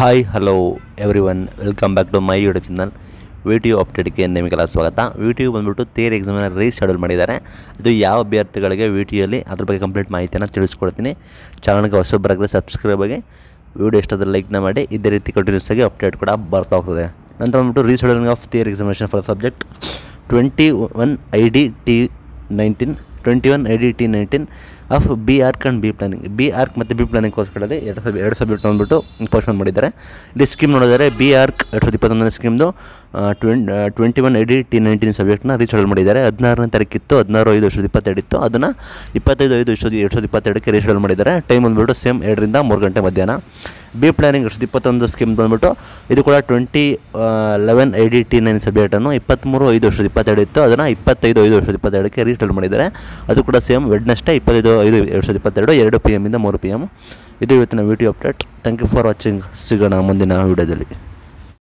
hi hello everyone welcome back to my YouTube channel video ಅಪ್ಡೇಟ್ಗೆ ನಿಮಗೆಲ್ಲ ಸ್ವಾಗತ video ಬಂದುಬಿಟ್ಟು ತೇರ್ ಎಕ್ಸಾಮನ್ನು ರೀಶೆಡ್ಯೂಲ್ ಮಾಡಿದ್ದಾರೆ ಇದು ಯಾವ ಅಭ್ಯರ್ಥಿಗಳಿಗೆ ವಿಡಿಯೋಲಿ ಅದ್ರ ಬಗ್ಗೆ ಕಂಪ್ಲೀಟ್ ಮಾಹಿತಿಯನ್ನು ತಿಳಿಸ್ಕೊಡ್ತೀನಿ ಚಾನಲ್ಗೆ ಹೊಸೊಬ್ಬರಾಗಲಿ ಸಬ್ಸ್ಕ್ರೈಬ್ ಆಗಿ ವಿಡಿಯೋ ಇಷ್ಟಾದ್ರೆ ಲೈಕ್ನ ಮಾಡಿ ಇದೇ ರೀತಿ ಕಂಟಿನ್ಯೂಸ್ ಆಗಿ ಅಪ್ಡೇಟ್ ಕೂಡ ಬರ್ತಾ ಹೋಗ್ತದೆ ನಂತರ ಬಂದ್ಬಿಟ್ಟು rescheduling of theory examination for subject twenty one I D T nineteen twenty one I D T nineteen of B arch and B planning B arch ಮತ್ತು ಬಿ ಪ್ಲಾನಿಂಗ್ಗೋಸ್ಕರದಲ್ಲಿ ಎರಡು ಸಬ್ ಎರಡು ಸಬ್ಜೆಕ್ಟ್ ಬಂದುಬಿಟ್ಟು ಪೋಸ್ಟ್ಪೋನ್ ಮಾಡಿದ್ದಾರೆ ಇಲ್ಲಿ ಸ್ಕೀಮ್ ನೋಡಿದರೆ B arc ಎರಡು ಸಾವಿರದ ಇಪ್ಪತ್ತೊಂದನೇ ಸ್ಕೀಮ್ದು ಟ್ವೆಂಟ್ twenty one I D T nineteen ಸಬ್ಜೆಕ್ಟ್ನ ರೀಶೆಡ್ಯೂಲ್ ಮಾಡಿದ್ದಾರೆ ಹದಿನಾರನೇ ತಾರೀಕಿತ್ತು ಹದಿನಾರು ಐದು ವರ್ಷದ ಇಪ್ಪತ್ತೆರಡು ಇತ್ತು ಅದನ್ನು ಇಪ್ಪತ್ತೈದು ಐದು ವರ್ಷದ ಎರಡು ಸಾವಿರದ ಇಪ್ಪತ್ತೆರಡಕ್ಕೆ ರೀಶೆಡ್ಯೂಲ್ ಮಾಡಿದ್ದಾರೆ ಟೈಮ್ ಬಂದುಬಿಟ್ಟು ಸೇಮ್ ಎರಡರಿಂದ ಮೂರು ಗಂಟೆ ಮಧ್ಯಾಹ್ನ ಬಿ ಪ್ಲಾನಿಂಗ್ ಎರಡು ಸಾವಿರದ ಇಪ್ಪತ್ತೊಂದು ಸ್ಕೀಮ್ ಬಂದುಬಿಟ್ಟು ಇದು ಕೂಡ twenty eleven I D T nine ಸಬ್ಜೆಕ್ಟನ್ನು ಇಪ್ಪತ್ತ್ಮೂರು ಐದು ವರ್ಷದ ಇಪ್ಪತ್ತೆರಡು ಇತ್ತು ಅದನ್ನು ಇಪ್ಪತ್ತೈದು ಐದು ವರ್ಷದ ಇಪ್ಪತ್ತೆರಡಕ್ಕೆ ರೀಶೆಡ್ಯೂಲ್ ಮಾಡಿದ್ದಾರೆ ಅದು ಕೂಡ ಸೇಮ್ ವೆಡ್ನೆಸ್ಡೇ ಇಪ್ಪತ್ತೈದು ಐದು ಎರಡು ಸಾವಿರದ ಇಪ್ಪತ್ತೆರಡು ಎರಡು ಪಿ ಎಮ್ಮಿಂದ ಮೂರು ಪಿ ಎಮ್ ಇದು ಇವತ್ತಿನ video update thank you for watching ಸಿಗೋಣ ಮುಂದಿನ ವಿಡಿಯೋದಲ್ಲಿ